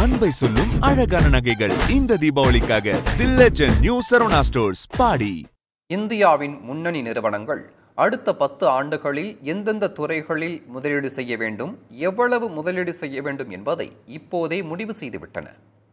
அன்பை சொல்லும் அழகான நகைகள் இந்த தீபாவளிக்காக the legend new Saravana stores Padi இந்தியாவின் முன்னணி நிறுவனங்கள் அடுத்த பத்து ஆண்டுகளில் எந்தெந்த துறைகளில் முதலீடு செய்ய வேண்டும் எவ்வளவு முதலீடு செய்ய வேண்டும் என்பதை இப்போதே முடிவு செய்துவிட்டன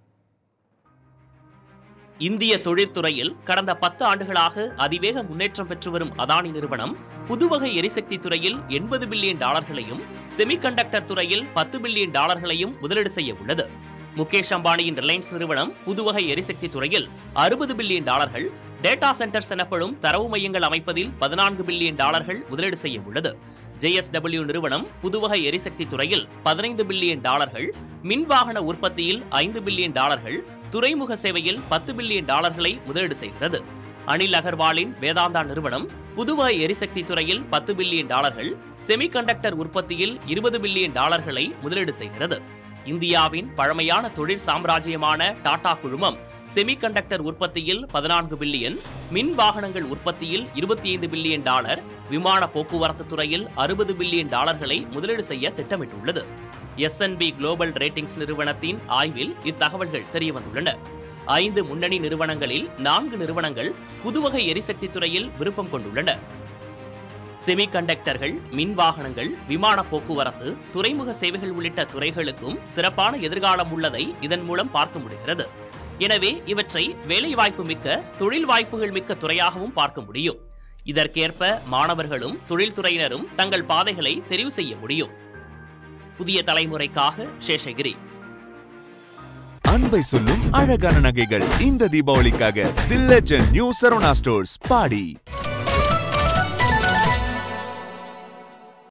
இந்திய தொழிற்துறையில் கடந்த பத்து ஆண்டுகளாக அதிவேக முன்னேற்றம் பெற்று வரும் அதானி நிறுவனம் புதுவகை எரிசக்தி துறையில் எண்பது பில்லியன் டாலர்களையும் செமிகண்டக்டர் துறையில் பத்து பில்லியன் டாலர்களையும் முதலீடு செய்ய உள்ளது முகேஷ் அம்பானியின் ரிலையன்ஸ் நிறுவனம் புதுவகை எரிசக்தி துறையில் அறுபது பில்லியன் டாலர்கள் டேட்டா சென்டர்ஸ் எனப்படும் தரவு மையங்கள் அமைப்பதில் பதினான்கு பில்லியன் டாலர்கள் முதலீடு செய்ய உள்ளது ஜேஎஸ்டபிள்யூ நிறுவனம் புதுவகை எரிசக்தி துறையில் பதினைந்து பில்லியன் டாலர்கள் மின் வாகன உற்பத்தியில் ஐந்து பில்லியன் டாலர்கள் துறைமுக சேவையில் பத்து பில்லியன் டாலர்களை முதலீடு செய்கிறது அனில் அகர்வாலின் வேதாந்தா நிறுவனம் புதுவகை எரிசக்தி துறையில் பத்து பில்லியன் டாலர்கள் செமிகண்டக்டர் உற்பத்தியில் இருபது பில்லியன் டாலர்களை முதலீடு செய்கிறது இந்தியாவின் பழமையான தொழில் சாம்ராஜ்யமான டாடா குழுமம் செமிகண்டக்டர் உற்பத்தியில் பதினான்கு பில்லியன் மின் வாகனங்கள் உற்பத்தியில் இருபத்தி ஐந்து பில்லியன் டாலர் விமான போக்குவரத்து துறையில் அறுபது பில்லியன் டாலர்களை முதலீடு செய்ய திட்டமிட்டுள்ளது எஸ்என்பி குளோபல் ரேட்டிங்ஸ் நிறுவனத்தின் ஆய்வில் இத்தகவல்கள் தெரியவந்துள்ளன ஐந்து முன்னணி நிறுவனங்களில் நான்கு நிறுவனங்கள் புதுவகை எரிசக்தி துறையில் விருப்பம் கொண்டுள்ளன செமிகண்டக்டர்கள் மின் வாகனங்கள் விமான போக்குவரத்து துறைமுக சேவைகள் உள்ளிட்ட துறைகளுக்கும் சிறப்பான எதிர்காலம் உள்ளதை இதன் மூலம் பார்க்க முடிகிறது எனவே இவற்றை வேலைவாய்ப்பு மிக்க தொழில் வாய்ப்புகள் மிக்க துறையாகவும் பார்க்க முடியும் இதற்கேற்ப மாணவர்களும் தொழில்துறையினரும் தங்கள் பாதைகளை தெரிவு செய்ய முடியும் புதிய தலைமுறைக்காக சேஷகிரி அன்பை சொல்லும் அழகான நகைகள் இந்த தீபாவளிக்காக the legend new Saravana stores body